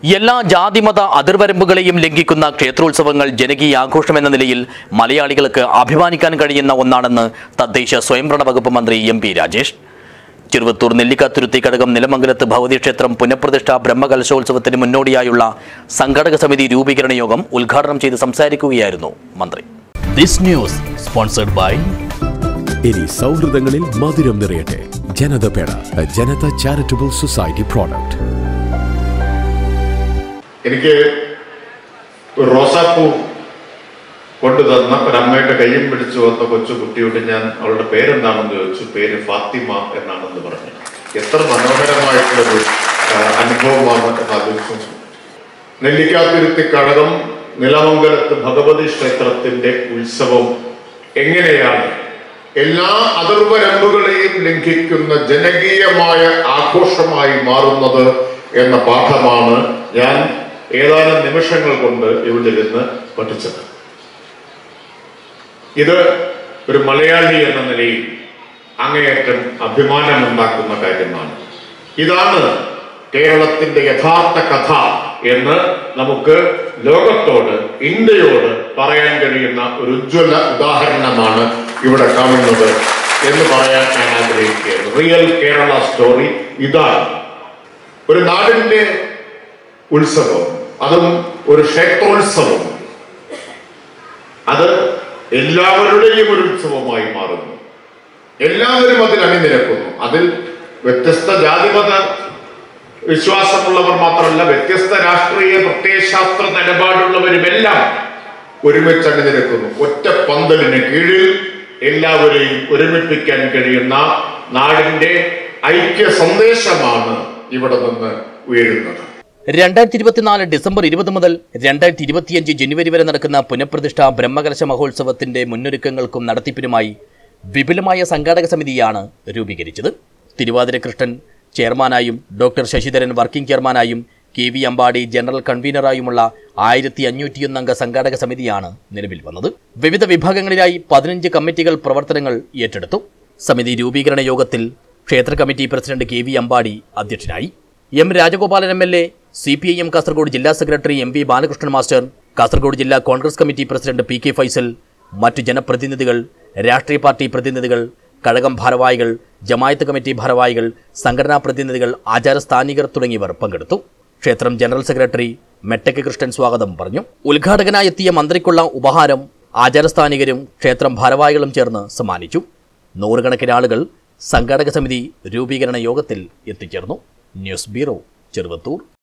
എല്ലാ ജാതിമത അതിർവരമ്പുകളെയും ലംഘിക്കുന്ന ക്ഷേത്രോത്സവങ്ങൾ ജനകീയ ആഘോഷമെന്ന നിലയിൽ മലയാളികൾക്ക് അഭിമാനിക്കാൻ കഴിയുന്ന ഒന്നാണെന്ന് തദ്ദേശ സ്വയംഭരണ വകുപ്പ് മന്ത്രി എം പി രാജേഷ് ചെറുവത്തൂർ നെല്ലിക്കാത്തുരുത്തി കടകം നിലമംഗലത്ത് ഭഗവതി ക്ഷേത്രം പുനഃപ്രതിഷ്ഠ ബ്രഹ്മകലശോത്സവത്തിന് മുന്നോടിയായുള്ള സംഘടക സമിതി രൂപീകരണ യോഗം ഉദ്ഘാടനം ചെയ്ത് സംസാരിക്കുകയായിരുന്നു മന്ത്രി ദിസ് ന്യൂസ് സ്പോൺസർഡ് ബൈ ഇനി സൗഹൃദങ്ങളിൽ മധുരം നിറയട്ടെ Janatha Peda Janatha charitable society product എനിക്ക് ഒരു റോസാപ്പൂ കൊണ്ടു തന്ന ഒരമ്മയുടെ കയ്യും പിടിച്ചു വന്ന കൊച്ചു കുട്ടിയോട് ഞാൻ അവളുടെ പേരെന്താണെന്ന് ചോദിച്ചു പേര് ഫാത്തിമ എന്നാണെന്ന് പറഞ്ഞു എത്ര മനോഹരമായിട്ടുള്ളൊരു ആ, അനുഭവമാണ് എന്ന് ആലോചിച്ചു നെല്ലിക്കാത്തുരുത്തി കഴകം നിലമംഗലത്ത് ഭഗവതി ക്ഷേത്രത്തിന്റെ ഉത്സവം എങ്ങനെയാണ് എല്ലാ അതിർവരമ്പുകളെയും ലംഘിക്കുന്ന ജനകീയമായ ആഘോഷമായി മാറുന്നത് എന്ന പാഠമാണ് ഞാൻ ഏതാനും നിമിഷങ്ങൾ കൊണ്ട് ഇവിടെ ഇരുന്ന് പഠിച്ചത് ഇത് ഒരു മലയാളി എന്ന നിലയിൽ അങ്ങേയറ്റം അഭിമാനമുണ്ടാക്കുന്ന കാര്യമാണ് ഇതാണ് കേരളത്തിന്റെ യഥാർത്ഥ കഥ എന്ന് നമുക്ക് ലോകത്തോട് ഇന്ത്യയോട് പറയാൻ കഴിയുന്ന ഒരു ഉജ്ജ്വല ഉദാഹരണമാണ് ഇവിടെ കാണുന്നത് എന്ന് പറയാൻ ഞാൻ ആഗ്രഹിക്കുകയാണ് റിയൽ കേരള സ്റ്റോറി ഇതാണ് ഒരു നാടിന്റെ ഉത്സവം അതും ഒരു ക്ഷേത്രോത്സവം അത് എല്ലാവരുടെയും ഒരു ഉത്സവമായി മാറുന്നു എല്ലാവരും അതിൽ അണിനിരക്കുന്നു അതിൽ വ്യത്യസ്ത ജാതിമത വിശ്വാസമുള്ളവർ മാത്രമല്ല വ്യത്യസ്ത രാഷ്ട്രീയ പ്രത്യയശാസ്ത്ര നിലപാടുള്ളവരുമെല്ലാം ഒരുമിച്ച് അണിനിരക്കുന്നു ഒറ്റ പന്തലിന് കീഴിൽ എല്ലാവരെയും ഒരുമിപ്പിക്കാൻ കഴിയുന്ന നാടിന്റെ ഐക്യ സന്ദേശമാണ് ഇവിടെ നിന്ന് ഉയരുന്നത് രണ്ടായിരത്തി ഇരുപത്തിനാല് ഡിസംബർ ഇരുപത് മുതൽ രണ്ടായിരത്തി ഇരുപത്തിയഞ്ച് ജനുവരി വരെ നടക്കുന്ന പുനഃപ്രതിഷ്ഠ ബ്രഹ്മകലശ മഹോത്സവത്തിന്റെ മുന്നൊരുക്കങ്ങൾക്കും നടത്തിപ്പിനുമായി വിപുലമായ സംഘാടക സമിതിയാണ് രൂപീകരിച്ചത് തിരുവാതിര കൃഷ്ണൻ ചെയർമാനായും ഡോക്ടർ ശശിധരൻ വർക്കിംഗ് ചെയർമാനായും കെ വി അമ്പാടി ജനറൽ കൺവീനറായുമുള്ള ആയിരത്തി അഞ്ഞൂറ്റിയൊന്നംഗ സംഘാടക സമിതിയാണ് നിലവിൽ വന്നത് വിവിധ വിഭാഗങ്ങളിലായി പതിനഞ്ച് കമ്മിറ്റികൾ പ്രവർത്തനങ്ങൾ ഏറ്റെടുത്തു സമിതി രൂപീകരണ യോഗത്തിൽ ക്ഷേത്ര committee president K V Ambadi അധ്യക്ഷനായി M Rajagopalan M L A C P I M Kasaragod ജില്ലാ secretary M V Balakrishnan master Kasaragod ജില്ലാ Congress committee president P K Faisal മറ്റു ജനപ്രതിനിധികൾ രാഷ്ട്രീയ പാർട്ടി പ്രതിനിധികൾ കഴകം ഭാരവാഹികൾ ജമായത്ത് കമ്മിറ്റി ഭാരവാഹികൾ സംഘടനാ പ്രതിനിധികൾ ആചാരസ്ഥാനികർ തുടങ്ങിയവർ പങ്കെടുത്തു ക്ഷേത്രം ജനറൽ സെക്രട്ടറി മെട്ടക്ക് കൃഷ്ണൻ സ്വാഗതം പറഞ്ഞു ഉദ്ഘാടകനായി എത്തിയ മന്ത്രിക്കുള്ള ഉപഹാരം ആചാരസ്ഥാനികരും ക്ഷേത്രം ഭാരവാഹികളും ചേർന്ന് സമ്മാനിച്ചു നൂറുകണക്കിന് ആളുകൾ സംഘാടക സമിതി രൂപീകരണ യോഗത്തിൽ എത്തിച്ചേർന്നു ന്യൂസ് ബ്യൂറോ ചെറുവത്തൂർ